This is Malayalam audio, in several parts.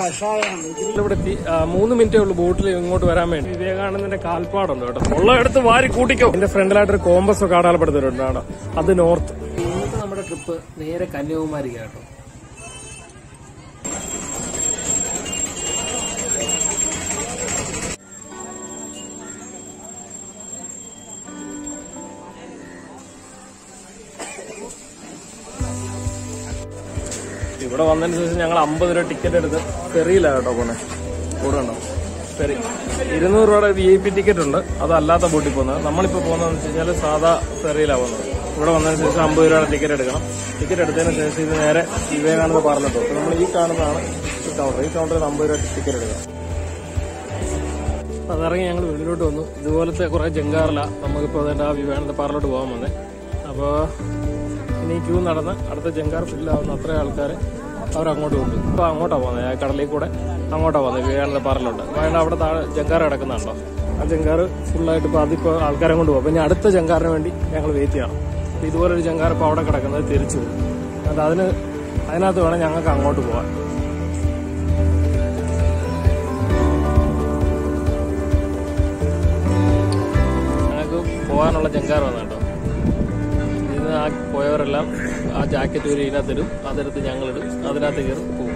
ഇവിടെ എത്തി ആ, മൂന്ന് മിനിറ്റേ ഉള്ളൂ ബോട്ടിൽ ഇങ്ങോട്ട് വരാൻ വേണ്ടി വിവേകാനന്ദന്റെ കാൽപ്പാടുണ്ട് കേട്ടോ ഉള്ളയിടത്ത് വാരി കൂട്ടിക്കോ എന്റെ ഫ്രണ്ടിലായിട്ടൊരു കോമ്പസ് ഒക്കെ അടയാളപ്പെടുത്തിയിട്ടുണ്ട് കേട്ടോ അത് നോർത്ത് ഇന്നത്തെ നമ്മുടെ ട്രിപ്പ് നേരെ കന്യാകുമാരിക്ക് കേട്ടോ ഇവിടെ വന്നതിന് ശേഷം ഞങ്ങൾ അമ്പത് രൂപ ടിക്കറ്റ് എടുത്ത് ഫെറിയിലാണ് കേട്ടോ പോന്നെ കൂടെ ഉണ്ടോ ഫെറി ഇരുന്നൂറ് രൂപയുടെ വി ഐ പി ടിക്കറ്റ് ഉണ്ട് അതല്ലാത്ത ബോട്ടിൽ പോകുന്നത് നമ്മളിപ്പോൾ പോകുന്നതെന്ന് വെച്ച് കഴിഞ്ഞാൽ സാധാ ഫെറിയിലാണ് പോകുന്നത് ഇവിടെ വന്നതിന് ശേഷം അമ്പത് രൂപയുടെ ടിക്കറ്റ് എടുക്കണം ടിക്കറ്റ് എടുത്തതിന് ശേഷം ഇത് നേരെ വിവേകാനന്ദ പാർലട്ടോ അപ്പോൾ നമ്മൾ ഈ കാണുന്നതാണ് ഈ കൗണ്ടർ ഈ കൗണ്ടറിൽ അമ്പത് രൂപ ടിക്കറ്റ് എടുക്കണം അപ്പൊ അതിറങ്ങി ഞങ്ങൾ വെളിയിലോട്ട് വന്നു ഇതുപോലത്തെ കുറെ ജങ്കാറില നമുക്കിപ്പോൾ അതിൻ്റെ ആ വിവേകാനന്ദ പാർലോട്ട് പോകാൻ വന്നേ അപ്പോൾ ഇനി ക്യൂ നടന്ന് അടുത്ത ജങ്കാർ ഫില്ലാവുന്ന അത്രയും ആൾക്കാർ അവരങ്ങോട്ട് കൊണ്ടു ഇപ്പോൾ അങ്ങോട്ടാണ് പോകുന്നത് ആ കടലിൽ കൂടെ അങ്ങോട്ടാണ് പോകുന്നത് വിവേകാനന്ദ പാർലോട്ട് അപ്പോൾ അതിൻ്റെ അവിടെ താഴെ ജങ്കാർ കിടക്കുന്നുണ്ടോ ആ ജങ്കാർ ഫുള്ളായിട്ട് ഇപ്പോൾ അതിപ്പോൾ ആൾക്കാരെ കൊണ്ട് പോകും അപ്പോൾ ഇനി അടുത്ത ജങ്കാറിന് വേണ്ടി ഞങ്ങൾ വെയിറ്റ് ചെയ്യണം അപ്പോൾ ഇതുപോലൊരു ജങ്കാർ ഇപ്പോൾ അവിടെ കിടക്കുന്നത് തിരിച്ചു വരും അത് അതിന് അതിനകത്ത് വേണം ഞങ്ങൾക്ക് അങ്ങോട്ട് പോകാൻ ഞങ്ങൾക്ക് പോകാനുള്ള ജങ്കാർ വന്നു കേട്ടോ ഇതിന് ആ പോയവരെല്ലാം ആ ജാക്കറ്റ് ഒരു ഇതിനകത്തിടും അതെടുത്ത് ഞങ്ങളിടും അതിനകത്ത് കയറി പോകും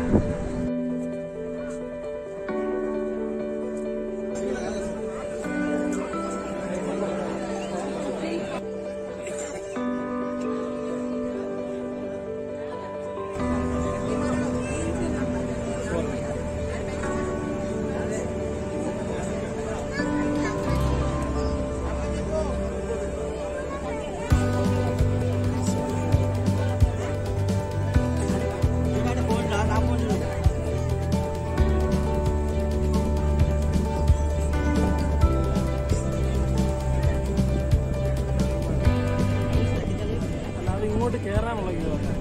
അല്ലാതെ ഇങ്ങോട്ട് കയറാനുള്ള ഇത് വന്നേ.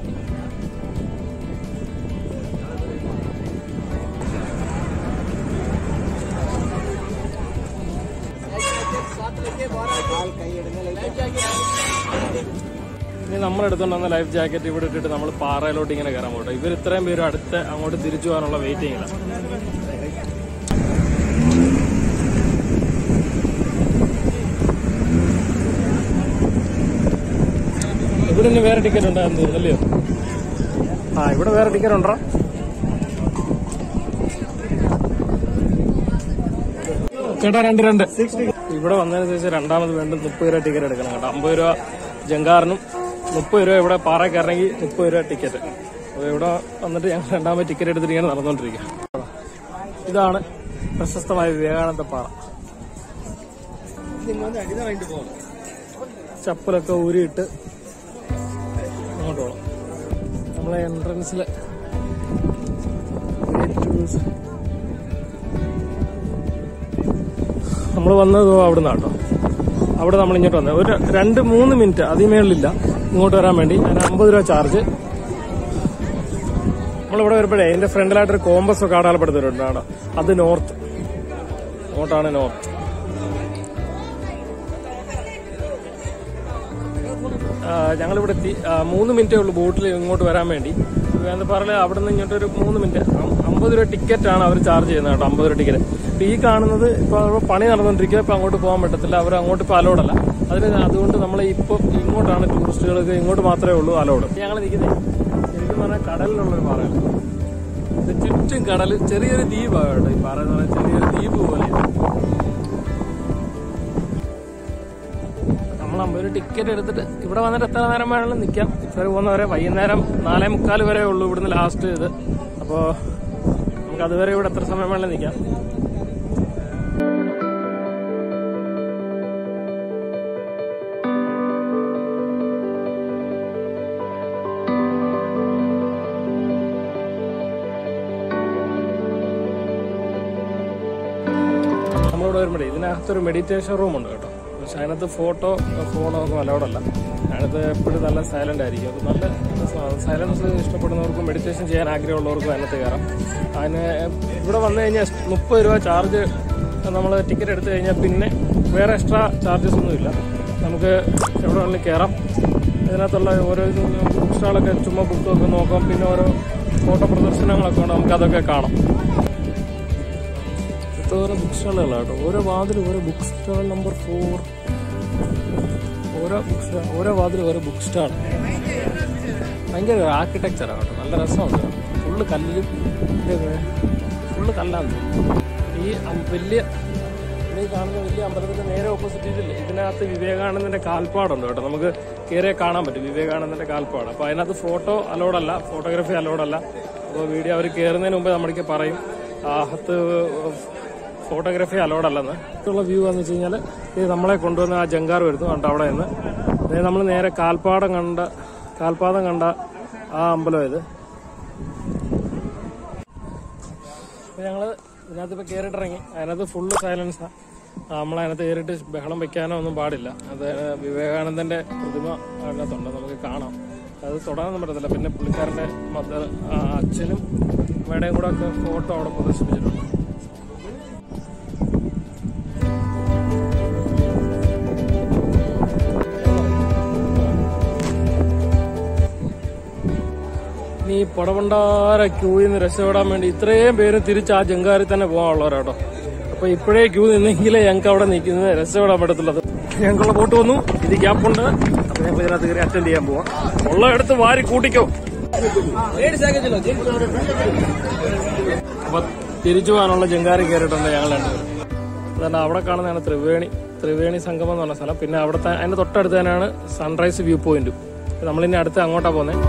ഇനി നമ്മൾ എടുത്തോണ്ട് ലൈഫ് ജാക്കറ്റ് ഇവിടെ ഇട്ടിട്ട് നമ്മൾ പാറയിലോട്ട് ഇങ്ങനെ കയറാൻ പോട്ടെ ഇവർ ഇത്രയും പേരും അടുത്ത് അങ്ങോട്ട് തിരിച്ചു പോകാനുള്ള വെയിറ്റിംഗിലാണ് ഇവിടെ ഇനി വേറെ ടിക്കറ്റ് ഉണ്ടായിരുന്നു തോന്നുന്നല്ലയോ ആ ഇവിടെ വേറെ ടിക്കറ്റ് ഉണ്ടോ ചേട്ടാ രണ്ട് രണ്ട് ഇവിടെ വന്നതിന് ശേഷം രണ്ടാമത് വീണ്ടും മുപ്പത് രൂപ ടിക്കറ്റ് എടുക്കണം കേട്ടോ അമ്പത് രൂപ ജങ്കാറിനും മുപ്പത് രൂപ ഇവിടെ പാറ കയറണമെങ്കിൽ മുപ്പത് രൂപ ടിക്കറ്റ് അപ്പോൾ ഇവിടെ വന്നിട്ട് ഞങ്ങൾ രണ്ടാമത് ടിക്കറ്റ് എടുത്തിട്ട് ഇങ്ങനെ നടന്നുകൊണ്ടിരിക്കുക ഇതാണ് പ്രശസ്തമായ വിവേകാനന്ദ പാറ ചപ്പലൊക്കെ ഊരിയിട്ട് അങ്ങോട്ട് പോകണം നമ്മളെ എൻട്രൻസിൽ നമ്മൾ വന്നത് അവിടെ നിന്നാട്ടോ അവിടെ നമ്മൾ ഇങ്ങോട്ട് വന്നത് ഒരു രണ്ട് മൂന്ന് മിനിറ്റ് അതിൽ മേളിലില്ല ഇങ്ങോട്ട് വരാൻ വേണ്ടി അതിന് അമ്പത് രൂപ ചാർജ് നമ്മളിവിടെ വരുമ്പോഴേ അതിന്റെ ഫ്രണ്ടിലായിട്ടൊരു കോമ്പസ് ഒക്കെ അടയാളപ്പെടുത്തിയിട്ടുണ്ട് കേട്ടോ അത് നോർത്ത് അങ്ങോട്ടാണ് നോർത്ത് ആ, ഞങ്ങളിവിടെ എത്തി ആ, മൂന്ന് മിനിറ്റേ ഉള്ളൂ ബോട്ടിൽ ഇങ്ങോട്ട് വരാൻ വേണ്ടി വേന്തപ്പാറയിൽ അവിടെ നിന്ന് ഇങ്ങോട്ട് ഒരു മൂന്ന് മിനിറ്റ് അം- അമ്പത് രൂപ ടിക്കറ്റാണ് അവർ ചാർജ് ചെയ്യുന്നത് കേട്ടോ അമ്പത് രൂപ ടിക്കറ്റ് ഇപ്പൊ ഈ കാണുന്നത് ഇപ്പൊ അവിടെ പണി നടന്നുകൊണ്ടിരിക്കുക ഇപ്പൊ അങ്ങോട്ട് പോകാൻ പറ്റത്തില്ല അവർ അങ്ങോട്ട് ഇപ്പൊ അലോഡല്ല അതിന് അതുകൊണ്ട് നമ്മൾ ഇപ്പൊ ഇങ്ങോട്ടാണ് ടൂറിസ്റ്റുകൾക്ക് ഇങ്ങോട്ട് മാത്രമേ ഉള്ളൂ അലോഡ് ഞങ്ങൾ നിൽക്കുന്നത് ശരിക്കും പറഞ്ഞാൽ കടലിലുള്ളൊരു പാറയാണ് ഇത് ചുറ്റും കടൽ ചെറിയൊരു ദ്വീപാണ് കേട്ടോ ഈ പാറ എന്ന് പറഞ്ഞാൽ ചെറിയൊരു ദ്വീപ് പോലെയാണ് നമ്മൾ അമ്പത് രൂപ ടിക്കറ്റ് എടുത്തിട്ട് ഇവിടെ വന്നിട്ട് എത്ര നേരം വേണമെങ്കിലും നിൽക്കാം ഫെറി പോകുന്നവരെ വൈകുന്നേരം നാലേ മുക്കാൽ വരെ ഉള്ളൂ ഇവിടുന്ന് ലാസ്റ്റ് ഇത് അപ്പോൾ നമുക്ക് അതുവരെ ഇവിടെ എത്ര സമയം വേണമെങ്കിലും നിൽക്കാം നമ്മളിവിടെ വരുമ്പോഴേ ഇതിനകത്തൊരു മെഡിറ്റേഷൻ റൂം ഉണ്ട് കേട്ടോ പക്ഷെ അതിനകത്ത് ഫോട്ടോ ഫോണോ ഒന്നും അലൗഡല്ല അതിനകത്ത് എപ്പോഴും നല്ല സൈലന്റ് ആയിരിക്കും അപ്പോൾ നല്ല സൈലൻസ് ഇഷ്ടപ്പെടുന്നവർക്കും മെഡിറ്റേഷൻ ചെയ്യാൻ ആഗ്രഹമുള്ളവർക്കും അതിനകത്ത് കയറാം അതിന് ഇവിടെ വന്നു കഴിഞ്ഞാൽ മുപ്പത് രൂപ ചാർജ് നമ്മൾ ടിക്കറ്റ് എടുത്തു കഴിഞ്ഞാൽ പിന്നെ വേറെ എക്സ്ട്രാ ചാർജസ് ഒന്നുമില്ല നമുക്ക് എവിടെ വേണമെങ്കിലും കയറാം ഇതിനകത്തുള്ള ഓരോ ബുക്ക് സ്റ്റാളൊക്കെ ചുമ്മാ ബുക്കൊക്കെ നോക്കാം പിന്നെ ഓരോ ഫോട്ടോ പ്രദർശനങ്ങളൊക്കെ ഉണ്ട് നമുക്ക് അതൊക്കെ കാണാം എന്തോരം ബുക്ക് സ്റ്റാളുകളാണ് കേട്ടോ ഓരോ വാതിലും ഓരോ ബുക്ക് സ്റ്റാൾ നമ്പർ ഫോർ ഓരോ ബുക്ക് സ്റ്റാൾ ഓരോ വാതിലും ഓരോ ബുക്ക് സ്റ്റാൾ ഭയങ്കര ആർക്കിടെക്ചറാണ് കേട്ടോ നല്ല രസമുണ്ട് ഫുള്ള് കല്ലിലും ഫുള്ള് കല്ലാന്ന് തോന്നുന്നു. ഈ അം- വലിയ ഈ കാണുന്ന വലിയ അമ്പലത്തിന്റെ നേരെ ഓപ്പോസിറ്റ് ഇതില്ലേ ഇതിനകത്ത് വിവേകാനന്ദന്റെ കാൽപ്പാടുണ്ട് കേട്ടോ നമുക്ക് കയറിയ കാണാൻ പറ്റും വിവേകാനന്ദന്റെ കാൽപ്പാട് അപ്പൊ അതിനകത്ത് ഫോട്ടോ അലോഡല്ല ഫോട്ടോഗ്രാഫി അലോഡല്ല അപ്പോൾ വീഡിയോ അവർ കയറുന്നതിന് മുമ്പ് നമ്മൾക്ക് പറയും അകത്ത് ഫോട്ടോഗ്രാഫി അലോഡല്ലെന്ന് ഇതുള്ള വ്യൂ എന്ന് വെച്ച് കഴിഞ്ഞാൽ ഇത് നമ്മളെ കൊണ്ടുവന്ന് ആ ജങ്കാർ വരുന്നു കണ്ട അവിടെ നിന്ന് നമ്മൾ നേരെ കാൽപ്പാടം കണ്ട കാൽപാദം കണ്ട ആ അമ്പലം ഇത് അപ്പൊ ഞങ്ങള് ഇതിനകത്ത് ഇപ്പൊ കേറിട്ടിറങ്ങി അതിനകത്ത് ഫുള്ള് സൈലൻസാ നമ്മളതിനകത്ത് കയറിയിട്ട് ബഹളം വെക്കാനോ ഒന്നും പാടില്ല അത് വിവേകാനന്ദന്റെ പ്രതിമ അതിനകത്തുണ്ട് നമുക്ക് കാണാം അത് തൊടാനൊന്നും പറ്റത്തില്ല പിന്നെ പുള്ളിക്കാരന്റെ മദർ അച്ഛനും അമ്മയുടെയും കൂടെ ഒക്കെ ഫോട്ടോ അവിടെ പ്രദർശിപ്പിച്ചിട്ടുണ്ട് നീ പടവണ്ടാര ക്യൂയിൽ നിന്ന് രക്ഷപ്പെടാൻ വേണ്ടി ഇത്രയും പേര് തിരിച്ച് ആ ജങ്കാറിൽ തന്നെ പോകാനുള്ളവരാട്ടോ അപ്പൊ ഇപ്പോഴേ ക്യൂ നിന്നെങ്കിലേ ഞങ്ങൾക്ക് അവിടെ നിൽക്കുന്നത് രക്ഷപ്പെടാൻ പറ്റത്തുള്ളത് ഞങ്ങൾക്കുള്ള ബോട്ട് വന്നു ഇത് ഗ്യാപ്പ് ഉണ്ട് അപ്പൊ ഞങ്ങൾ ഇതിനകത്ത് കയറി അറ്റൻഡ് ചെയ്യാൻ പോവാം ഉള്ള എടുത്ത് വാരി കൂട്ടിക്കോ അപ്പൊ തിരിച്ചു പോകാനുള്ള ജങ്കാറി കയറിയിട്ടുണ്ട് ഞങ്ങൾ രണ്ടുപേരും അതുകൊണ്ട് അവിടെ കാണുന്നതാണ് ത്രിവേണി ത്രിവേണി സംഗമം എന്ന് പറഞ്ഞ സ്ഥലം പിന്നെ അവിടുത്തെ അതിന്റെ തൊട്ടടുത്ത് തന്നെയാണ് സൺറൈസ് വ്യൂ പോയിന്റും നമ്മളിനി അടുത്ത് അങ്ങോട്ടാ പോകുന്നത്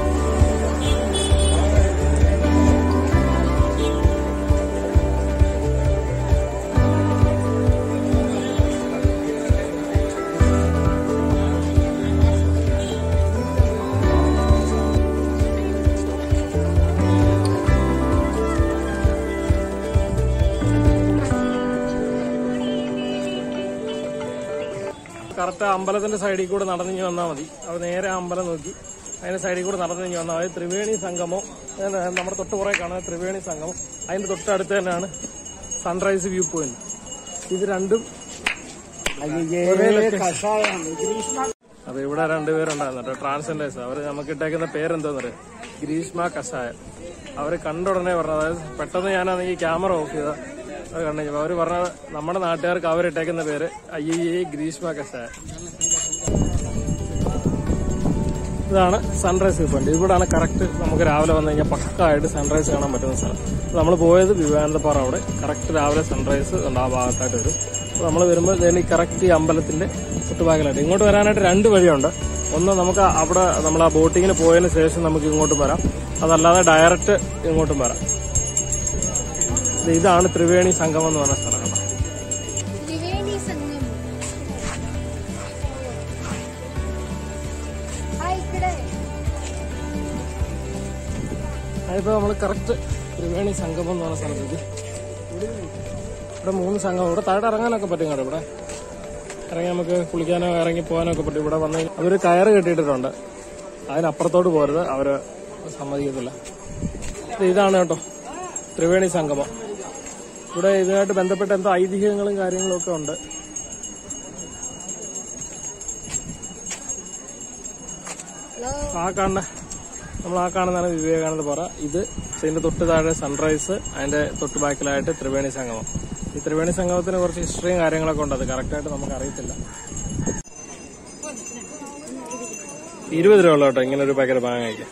കറക്റ്റ് അമ്പലത്തിന്റെ സൈഡിൽ കൂടെ നടന്നിങ്ങി വന്നാൽ മതി അത് നേരെ ആ അമ്പലം നോക്കി അതിന്റെ സൈഡിൽ കൂടെ നടന്നിങ്ങി വന്നാൽ മതി ത്രിവേണി സംഗമം ഏത് നമ്മുടെ തൊട്ട് പുറകെ കാണുന്ന ത്രിവേണി സംഗമം അതിന്റെ തൊട്ടടുത്ത് തന്നെയാണ് സൺറൈസ് വ്യൂ പോയിന്റ് ഇത് രണ്ടും ഒരേ location. അപ്പൊ ഇവിടെ രണ്ടുപേരുണ്ടായിരുന്നു കേട്ടോ ട്രാൻസ്ജെൻഡേഴ്സ് അവർ നമുക്ക് ഇട്ടേക്കുന്ന പേരെന്തോന്ന് അറിയാം ഗ്രീഷ്മ കഷായം അവര് കണ്ട ഉടനെ പറഞ്ഞത് അതായത് പെട്ടെന്ന് ഞാനാണെങ്കിൽ ക്യാമറ ഓഫ് ചെയ്ത അത് കണ്ടു കഴിഞ്ഞപ്പോ അവര് പറഞ്ഞത് നമ്മുടെ നാട്ടുകാർക്ക് അവരിട്ടേക്കുന്ന പേര് അയ്യേ ഗ്രീഷ്മ കഷായം ഇതാണ് സൺറൈസ് വ്യൂ പോയിന്റ് ഇവിടാണ് കറക്റ്റ് നമുക്ക് രാവിലെ വന്നു കഴിഞ്ഞാൽ പക്കായിട്ട് സൺറൈസ് കാണാൻ പറ്റുന്ന സ്ഥലം നമ്മൾ പോയത് വിവേകാനന്ദപ്പാറ അവിടെ കറക്റ്റ് രാവിലെ സൺറൈസ് ഉണ്ട് ആ ഭാഗത്തായിട്ട് വരും നമ്മൾ വരുമ്പോൾ ഇതേ കറക്റ്റ് ഈ അമ്പലത്തിന്റെ ചുറ്റുഭാഗലായിട്ട് ഇങ്ങോട്ട് വരാനായിട്ട് രണ്ട് വഴിയുണ്ട് ഒന്ന് നമുക്ക് അവിടെ നമ്മൾ ആ ബോട്ടിങ്ങിന് പോയതിന് ശേഷം നമുക്ക് ഇങ്ങോട്ടും വരാം അതല്ലാതെ ഡയറക്റ്റ് ഇങ്ങോട്ടും വരാം ഇത് ഇതാണ് ത്രിവേണി സംഗമം എന്ന് പറഞ്ഞ സ്ഥലം കേട്ടോ ത്രിവേണി സംഗമം ആ ഇക്കടെ അതിപ്പോ നമ്മൾ കറക്റ്റ് ത്രിവേണി സംഗമം എന്ന് പറഞ്ഞ സ്ഥലത്തേക്ക് ഇവിടെ മൂന്ന് സംഘം ഇവിടെ താഴെ ഇറങ്ങാനൊക്കെ പറ്റും കേട്ടോ ഇവിടെ ഇറങ്ങി നമുക്ക് കുളിക്കാനോ ഇറങ്ങി പോകാനോ ഒക്കെ പറ്റും ഇവിടെ വന്ന് കഴിഞ്ഞാൽ അവര് കയറ് കെട്ടിയിട്ടുണ്ട് അതിനപ്പുറത്തോട്ട് പോരുത് അവര് സമ്മതിക്കത്തില്ല ഇത് ഇതാണ് കേട്ടോ ത്രിവേണി സംഗമം ഇവിടെ ഇതുമായിട്ട് ബന്ധപ്പെട്ട എന്തോ ഐതിഹ്യങ്ങളും കാര്യങ്ങളും ഒക്കെ ഉണ്ട് ഹലോ ആ കാണുന്ന നമ്മൾ ആ കാണുന്നതാണ് വിവേകാനന്ദ പാറ ഇത് ഇതിന്റെ തൊട്ട് താഴെ സൺറൈസ് അതിന്റെ തൊട്ട് ബാക്കിലായിട്ട് ത്രിവേണി സംഗമം ഈ ത്രിവേണി സംഗമത്തിന് കുറച്ച് ഹിസ്റ്ററിയും കാര്യങ്ങളൊക്കെ ഉണ്ട് അത് കറക്റ്റായിട്ട് നമുക്ക് അറിയത്തില്ല ഇരുപത് രൂപ ഉള്ളു കേട്ടോ ഇങ്ങനെ ഒരു പാക്കറ്റ് പാങ്ങ കഴിക്കാൻ